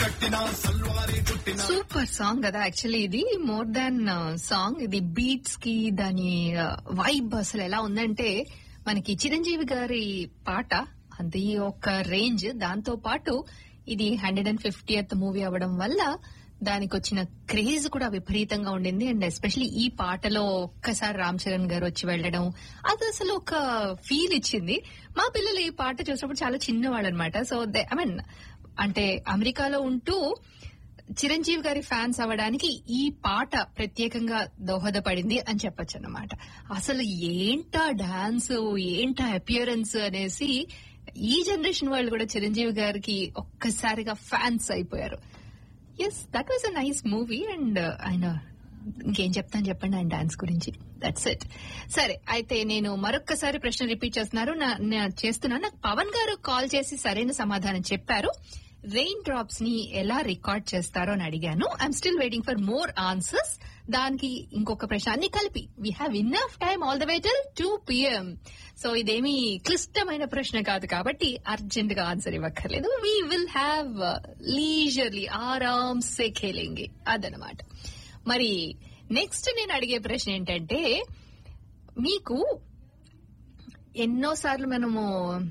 super song కదా actually ఇది more than song ఇది బీట్స్ కి దాని వైబ్ అసలు ఎలా ఉందంటే మనకి చిరంజీవి గారి పాట అది ఒక రేంజ్ దాంతో పాటు ఇది హండ్రెడ్ అండ్ ఫిఫ్టీయత్ మూవీ అవ్వడం వల్ల దానికి వచ్చిన క్రేజ్ కూడా విపరీతంగా ఉండింది అండ్ ఎస్పెషలీ ఈ పాటలో ఒక్కసారి రామ్ చరణ్ గారు వచ్చి వెళ్ళడం అది అసలు ఒక ఫీల్ ఇచ్చింది మా పిల్లలు ఈ పాట చూసినప్పుడు చాలా చిన్నవాళ్ళు అనమాట సో ఐ మీన్ అంటే అమెరికాలో ఉంటూ చిరంజీవి గారి ఫ్యాన్స్ అవ్వడానికి ఈ పాట ప్రత్యేకంగా దోహదపడింది అని చెప్పొచ్చు అన్నమాట అసలు ఏంటా డాన్స్ ఏంటా అపియరెన్స్ అనేసి ఈ జనరేషన్ వాళ్ళు కూడా చిరంజీవి గారికి ఒక్కసారిగా ఫ్యాన్స్ అయిపోయారు yes that was a nice movie and ఆయన ఇంకేం చెప్తాను చెప్పండి ఆయన డాన్స్ గురించి దట్స్ ఇట్ సరే అయితే నేను మరొక్కసారి ప్రశ్న రిపీట్ చేస్తున్నారు నా- నా- చేస్తున్నాను నాకు పవన్ గారు కాల్ చేసి సరైన సమాధానం చెప్పారు రెయిన్ డ్రాప్స్ ని ఎలా రికార్డ్ చేస్తారో అని అడిగాను I'm still waiting for more answers దానికి ఇంకొక ప్రశ్న అన్ని కలిపి we have enough time all the way till two PM so ఇదేమి క్లిష్టమైన ప్రశ్న కాదు కాబట్టి అర్జెంట్ గా ఆన్సర్ ఇవ్వక్కర్లేదు వీ విల్ హ్యావ్ లీజర్లీ ఆరామ్ సే ఖేలేంగి అదనమాట మరి నెక్స్ట్ నేను అడిగే ప్రశ్న ఏంటంటే మీకు ఎన్నోసార్లు మనము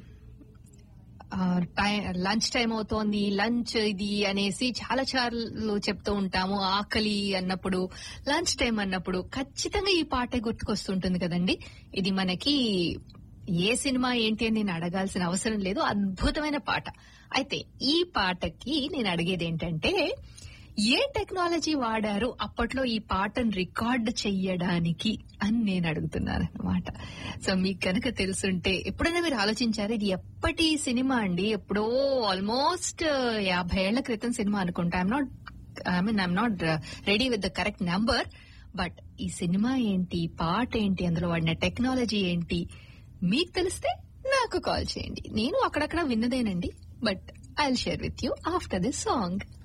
లంచ్ టైం అవుతోంది లంచ్ ఇది అనేసి చాలా సార్లు చెప్తూ ఉంటాము ఆకలి అన్నప్పుడు లంచ్ టైం అన్నప్పుడు ఖచ్చితంగా ఈ పాట గుర్తుకొస్తుంటుంది కదండి ఇది మనకి ఏ సినిమా ఏంటి అని నేను అడగాల్సిన అవసరం లేదు అద్భుతమైన పాట అయితే ఈ పాటకి నేను అడిగేది ఏంటంటే ఏ టెక్నాలజీ వాడారు అప్పట్లో ఈ పాటను రికార్డ్ చెయ్యడానికి అని నేను అడుగుతున్నాను అనమాట సో మీకు కనుక తెలుసుంటే ఎప్పుడైనా మీరు ఆలోచించారు ఇది ఎప్పటి సినిమా అండి ఎప్పుడో ఆల్మోస్ట్ యాభై ఏళ్ల క్రితం సినిమా అనుకుంటా I'm not I mean I'm not ready with the correct number but ఈ సినిమా ఏంటి పాట ఏంటి అందులో వాడిన టెక్నాలజీ ఏంటి మీకు తెలిస్తే నాకు కాల్ చేయండి నేను అక్కడక్కడ విన్నదేనండి but I share with you after this song